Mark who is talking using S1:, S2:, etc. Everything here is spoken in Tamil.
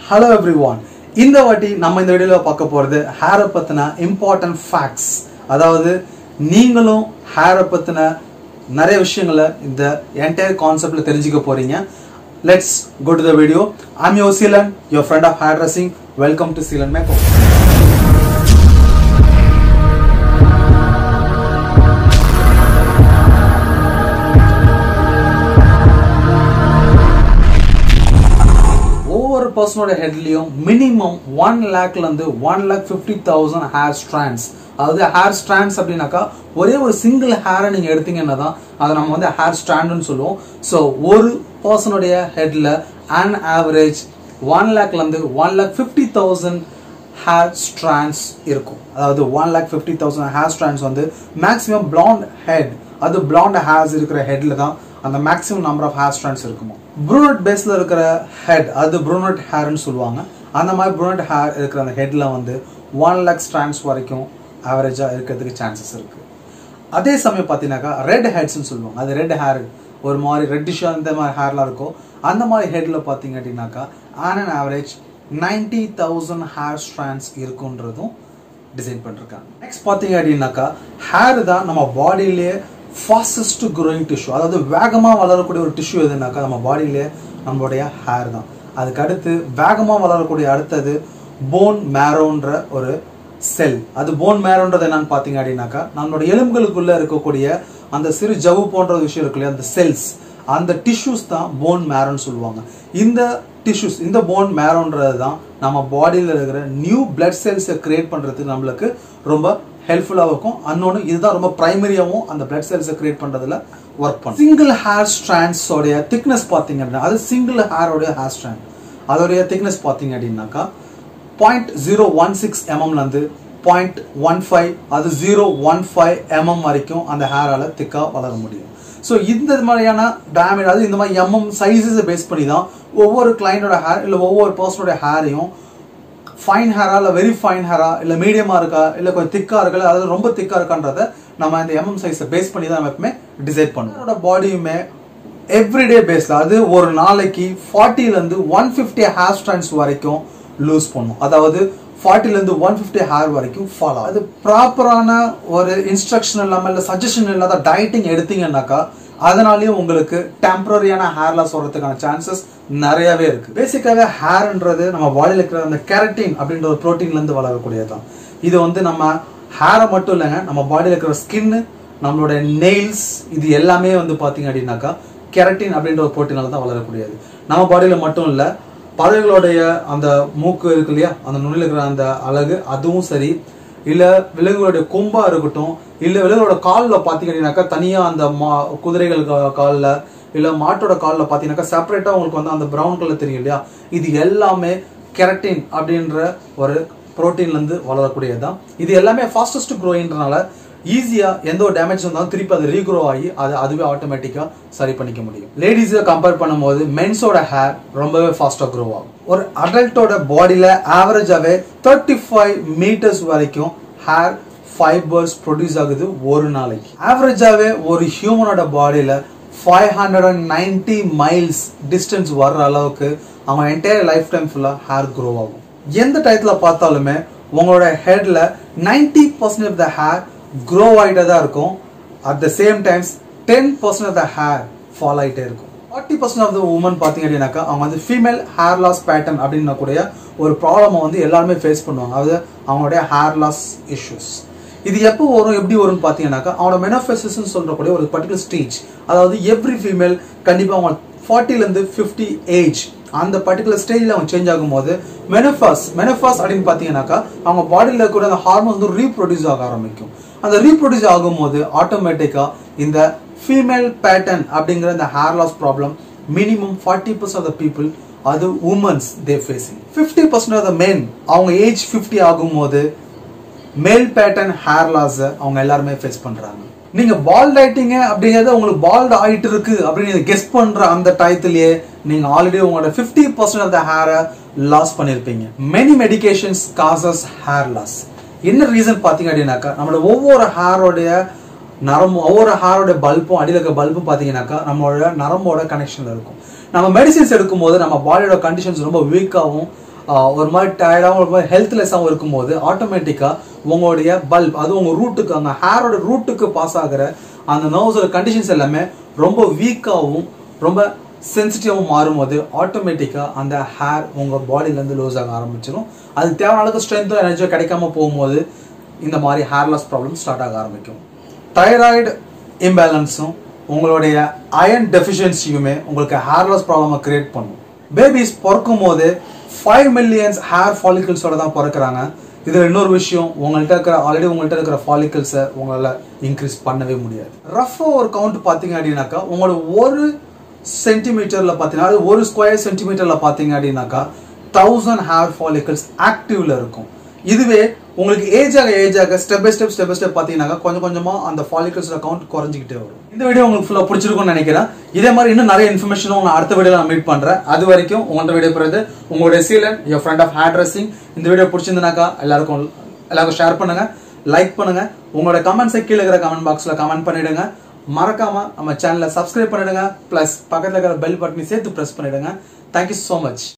S1: ஹலோ எவ்ரி ஒன் இந்த வாட்டி நம்ம இந்த வீடியோவில் பார்க்க போகிறது ஹேரை பற்றின இம்பார்ட்டன்ட் ஃபேக்ட்ஸ் அதாவது நீங்களும் ஹேரை பற்றின நிறைய விஷயங்களை இந்த என்டையர் கான்செப்டில் தெரிஞ்சுக்க போகிறீங்க let's go to the video I'm your Seelan your friend of hair dressing welcome to Seelan மேக்கோ ஒவ்வொரு பர்சனோட ஹெட்லயும் மினிமம் ஒன் லேக்ல இருந்து one lakh fifty thousand hair strands அதாவது ஹேர் ஸ்ட்ராண்ட்ஸ் அப்படின்னாக்கா ஒரே ஒரு சிங்கிள் ஹேரை நீங்க எடுத்தீங்கன்னா தான் அதை நம்ம வந்து ஹேர் ஸ்ட்ராண்டுன்னு சொல்லுவோம் ஸோ ஒரு பர்சனுடைய ஹெட்ல அன் ஆவரேஜ் ஒன் லேக்ல இருந்து one lakh fifty thousand hair strands இருக்கும் அதாவது one lakh fifty thousand hair strands வந்து மேக்ஸிமம் பிளாண்ட் ஹெட் அது பிளாண்ட் ஹேர்ஸ் இருக்கிற ஹெட்ல தான் அந்த maximum number of hair strands இருக்குமோ ப்ரூனட் பேஸ்ல இருக்கிற ஹெட் அது ப்ரூனட் ஹேர்னு சொல்லுவாங்க அந்த மாதிரி ப்ரூனட் ஹேர் இருக்கிற அந்த ஹெட்ல வந்து ஒன் லேக் ஸ்ட்ராண்ட்ஸ் வரைக்கும் ஆவரேஜாக இருக்கிறதுக்கு சான்சஸ் இருக்கு அதே சமயம் பார்த்தீங்கன்னாக்கா ரெட் ஹெட்ஸ்னு சொல்லுவாங்க அது ரெட் ஹேர் ஒரு மாதிரி ரெட்டிஷாக இந்த மாதிரி ஹேர்லாம் இருக்கும் அந்த மாதிரி ஹெட்ல பார்த்தீங்க அப்படின்னாக்கா on an average ninety thousand hair strands இருக்குன்றதும் டிசைன் பண்ணிருக்காங்க நெக்ஸ்ட் பார்த்தீங்க அப்படின்னாக்கா ஹேர் தான் நம்ம பாடியிலேயே ஃபாஸ்டஸ்ட் க்ரோயிங் டிஷ்யூ அதாவது வேகமாக வளரக்கூடிய ஒரு டிஷ்யூ எதுனாக்கா நம்ம பாடியிலே நம்மளுடைய ஹேர் தான் அதுக்கு அடுத்து வேகமாக வளரக்கூடிய அடுத்தது போன் மேரோன்ற ஒரு செல் அது போன் மேரோன்றது என்னன்னு பார்த்தீங்க அப்படின்னாக்கா நம்மளோட எலும்புகளுக்குள்ள இருக்கக்கூடிய அந்த சிறு ஜவ்வு போன்ற ஒரு விஷயம் இருக்கு இல்லையா அந்த செல்ஸ் அந்த டிஷ்யூஸ் தான் போன் மேரோன்னு சொல்லுவாங்க இந்த டிஷ்யூஸ் இந்த போன் மேரோன்றது தான் நம்ம பாடியில் இருக்கிற நியூ பிளட் செல்ஸை கிரியேட் பண்ணுறதுக்கு நம்மளுக்கு ரொம்ப ஹெல்ப்ஃபுல்லாக இருக்கும் அன்னொன்று இதுதான் ரொம்ப ப்ரைமரியாகவும் அந்த பிளட் செல்ஸை கிரியேட் பண்ணுறதுல ஒர்க் பண்ணும் சிங்கிள் ஹேர் ஸ்ட்ராண்ட்ஸோடைய திக்னஸ் பார்த்தீங்க அப்படின்னா அது சிங்கிள் ஹேரோடைய ஹேர் ஸ்ட்ராண்ட் அதோடைய திக்னஸ் பார்த்தீங்க அப்படின்னாக்கா பாயிண்ட் ஜீரோ ஒன் சிக்ஸ் எம்எம்லேருந்து பாயிண்ட் ஒன் ஃபைவ் அது ஜீரோ ஒன் ஃபைவ் எம்எம் வரைக்கும் அந்த ஹேரால் திக்காக வளர முடியும் ஸோ இந்த மாதிரியான டேமேஜ் அதாவது இந்த மாதிரி எம்எம் சைஸஸை பேஸ் பண்ணி தான் ஒவ்வொரு கிளைண்டோட ஹேர் இல்லை ஒவ்வொரு பர்சனோட ஹேரையும் ஃபைன் ஹேரா இல்லை வெரி ஃபைன் ஹேரா இல்லை மீடியமாக இருக்கா இல்லை கொஞ்சம் திக்காக இருக்கா அதாவது ரொம்ப திக்காக இருக்கான்றத நம்ம இந்த எம்எம் சைஸை பேஸ் பண்ணி தான் நம்ம எப்பவுமே டிசைட் பண்ணுவோம் என்னோட பாடியுமே எவ்ரிடே பேஸில் அது ஒரு நாளைக்கு ஃபார்ட்டிலேருந்து ஒன் ஃபிஃப்டி ஹேர் ஸ்ட்ராண்ட்ஸ் வரைக்கும் லூஸ் பண்ணும் அதாவது ஃபார்ட்டிலேருந்து ஒன் ஃபிஃப்டி ஹேர் வரைக்கும் ஃபாலோ அது ப்ராப்பரான ஒரு இன்ஸ்ட்ரக்ஷன் இல்லாமல் இல்லை சஜஷன் இல்லாத டயட்டிங் எடுத்தீங்கன்னாக்கா அதனாலேயும் உங்களுக்கு டெம்பரரியான ஹேர் லாஸ் வர்றதுக்கான சான்சஸ் நிறையவே இருக்கு பேசிக்காவே ஹேர்ன்றது நம்ம பாடியில் இருக்கிற அந்த கெரட்டின் அப்படின்ற ஒரு ப்ரோட்டீன்லேருந்து வளரக்கூடியது தான் இது வந்து நம்ம ஹேரை மட்டும் இல்லைங்க நம்ம பாடியில் இருக்கிற ஸ்கின்னு நம்மளோட நெயில்ஸ் இது எல்லாமே வந்து பார்த்தீங்க அப்படின்னாக்கா கெரட்டின் அப்படின்ற ஒரு ப்ரோட்டீனால தான் வளரக்கூடியது நம்ம பாடியில் மட்டும் இல்லை பறவைகளுடைய அந்த மூக்கு இருக்கு இல்லையா அந்த நுண்ணில் இருக்கிற அந்த அழகு அதுவும் சரி இல்ல விலங்குகளுடைய கொம்பா இருக்கட்டும் இல்ல விலங்குகளோட காலில் பார்த்தீங்கன்னாக்கா தனியா அந்த மா குதிரைகள் காலில் இல்ல மாட்டோட காலில் பார்த்தீங்கன்னாக்கா செப்பரேட்டா உங்களுக்கு வந்து அந்த ப்ரௌன் கலர் தெரியும் இல்லையா இது எல்லாமே கெரட்டின் அப்படின்ற ஒரு புரோட்டீன்ல இருந்து வளரக்கூடியது தான் இது எல்லாமே ஃபாஸ்டஸ்ட் க்ரோயின்றனால ஈஸியா எந்த ஒரு டேமேஜ் வந்தாலும் திருப்பி அது ரீக்ரோ ஆகி அது அதுவே ஆட்டோமேட்டிக்கா சரி பண்ணிக்க முடியும் லேடிஸை கம்பேர் பண்ணும்போது மென்ஸோட ஹேர் ரொம்பவே ஃபாஸ்டா க்ரோ ஆகும் ஒரு அடல்ட்டோட பாடியில ஆவரேஜாவே தேர்ட்டி ஃபைவ் மீட்டர்ஸ் வரைக்கும் ஹேர் ஃபைபர்ஸ் ப்ரொடியூஸ் ஆகுது ஒரு நாளைக்கு ஆவரேஜாவே ஒரு ஹியூமனோட பாடியில five hundred and ninety miles distance வர்ற அளவுக்கு அவங்க என்டையர் லைஃப் டைம் ஃபுல்லா ஹேர் க்ரோ ஆகும் எந்த டயத்துல பார்த்தாலுமே உங்களோட ஹெட்ல ninety percent of the hair grow ஆகிட்டே தான் இருக்கும் at the same times ten percent of the hair fall ஆகிட்டே இருக்கும் forty percent of the women பார்த்தீங்க அப்படின்னாக்கா அவங்க வந்து ஃபீமேல் ஹேர் லாஸ் பேட்டர்ன் அப்படின்ன கூடிய ஒரு ப்ராப்ளமை வந்து எல்லாருமே ஃபேஸ் பண்ணுவாங்க அதாவது அவங்களுடைய ஹேர் லாஸ் இஷ்யூஸ் இது எப்போ வரும் எப்படி வரும்னு பார்த்தீங்கன்னாக்கா அவனோட மெனோஃபெசிஸ்ன்னு சொல்றக்கூடிய ஒரு பர்டிகுலர் ஸ்டேஜ் அதாவது எவ்ரி ஃபீமேல் கண்டிப்பாக அவங்க ஃபார்ட்டிலேருந்து ஃபிஃப்டி ஏஜ் அந்த பர்டிகுலர் ஸ்டேஜில் அவங்க சேஞ்ச் ஆகும்போது மெனோஃபாஸ் மெனோஃபாஸ் அப்படின்னு பார்த்தீங்கன்னாக்கா அவங்க பாடியில் இருக்கிற அந்த ஹார்மோன் வந்து ரீப்ரொடியூஸ் ஆக ஆரம்பிக்கும் அந்த ரீப்ரொடியூஸ் ஆகும்போது ஆட்டோமேட்டிக்காக இந்த ஃபீமேல் பேட்டர்ன் அப்படிங்கிற இந்த hair loss problem minimum forty percent of the people அது womens they facing fifty percent of the men அவங்க ஏஜ் ஃபிஃப்டி ஆகும்போது மேல் பேட்டர்ன் ஹேர் லாஸ் அவங்க எல்லாருமே ஃபேஸ் பண்றாங்க நீங்க பால்ட் ஆயிட்டீங்க அப்படிங்கிறது உங்களுக்கு பால்ட் ஆயிட்டு இருக்கு அப்படின்னு கெஸ் பண்ற அந்த டயத்திலேயே நீங்க ஆல்ரெடி உங்களோட ஃபிஃப்டி பர்சன்ட் ஆஃப் த ஹேரை லாஸ் பண்ணிருப்பீங்க many medications causes hair loss என்ன ரீசன் பாத்தீங்க அப்படின்னாக்கா நம்மளோட ஒவ்வொரு ஹேரோடைய நரம்பு ஒவ்வொரு ஹேரோட பல்பும் அடியில் இருக்க பல்பும் பார்த்தீங்கன்னாக்கா நம்மளோட நரம்போட கனெக்ஷனில் இருக்கும் நம்ம மெடிசின்ஸ் எடுக்கும்போது நம்ம பாடியோட கண்டிஷன்ஸ் ரொம்ப வீக்காகவும் ஆஹ், ஒரு மாதிரி டயர்டாகவும் ஒரு மாதிரி ஹெல்த்லெஸ்ஸாகவும் இருக்கும்போது ஆட்டோமேட்டிக்காக உங்களுடைய பல்ப் அது உங்கள் ரூட்டுக்கு அந்த ஹேரோட ரூட்டுக்கு பாஸ் ஆகிற அந்த நர்வ்ஸோட கண்டிஷன்ஸ் எல்லாமே ரொம்ப வீக்காகவும் ரொம்ப சென்சிட்டிவாகவும் மாறும்போது ஆட்டோமேட்டிக்காக அந்த ஹேர் உங்கள் பாடியிலேருந்து லூஸ் ஆக ஆரம்பிச்சிடும் அதுக்கு தேவையான அளவுக்கு ஸ்ட்ரென்த்தோ எனர்ஜியோ கிடைக்காம போகும்போது இந்த மாதிரி ஹேர் லாஸ் ப்ராப்ளம் ஸ்டார்ட் ஆக ஆரம்பிக்கும் தைராய்டு இம்பேலன்ஸும் உங்களுடைய அயன் டெஃபிஷியன்சியுமே உங்களுக்கு ஹேர் லாஸ் ப்ராப்ளமை கிரியேட் பண்ணும் பேபிஸ் பிறக்கும் போது ஃபைவ் மில்லியன்ஸ் ஹேர் ஃபாலிகல்ஸோட தான் பிறக்கிறாங்க இதில் இன்னொரு விஷயம் உங்கள்கிட்ட இருக்கிற ஆல்ரெடி உங்கள்கிட்ட இருக்கிற ஃபாலிகல்ஸை உங்களால் இன்க்ரீஸ் பண்ணவே முடியாது ரஃபாக ஒரு கவுண்ட் பார்த்தீங்க அப்படின்னாக்கா உங்களோட ஒரு சென்டிமீட்டரில் பார்த்தீங்கன்னா அது ஒரு ஸ்கொயர் சென்டிமீட்டரில் பார்த்தீங்க அப்படின்னாக்கா தௌசண்ட் ஹேர் ஃபாலிகல்ஸ் ஆக்டிவ்ல இருக்கும் இதுவே உங்களுக்கு ஏஜ் ஆக ஏஜ் ஆக step by step step by step பார்த்தீங்கன்னா கொஞ்சம் கொஞ்சமா அந்த ஃபாலிகல்ஸோட கவுண்ட் குறைஞ்சிக்கிட்டே வரும் இந்த வீடியோ உங்களுக்கு ஃபுல்லாக பிடிச்சிருக்கும்னு நினைக்கிறேன் இதே மாதிரி இன்னும் நிறைய இன்ஃபர்மேஷனும் நான் அடுத்த வீடியோ நான் மீட் பண்றேன் அது வரைக்கும் உங்கள்ட்ட வீடியோ போகிறது உங்களுடைய Seelan your friend of hair dressing இந்த வீடியோ பிடிச்சிருந்தனாக்கா எல்லாருக்கும் எல்லாருக்கும் ஷேர் பண்ணுங்க லைக் பண்ணுங்க உங்களோட கமெண்ட்ஸை கீழே இருக்கிற கமெண்ட் பாக்ஸ்ல கமெண்ட் பண்ணிடுங்க மறக்காம நம்ம சேனலை சப்ஸ்கிரைப் பண்ணிடுங்க ப்ளஸ் பக்கத்தில் இருக்கிற பெல் பட்டனை சேர்த்து ப்ரெஸ் பண்ணிடுங்க தேங்க்யூ ஸோ மச்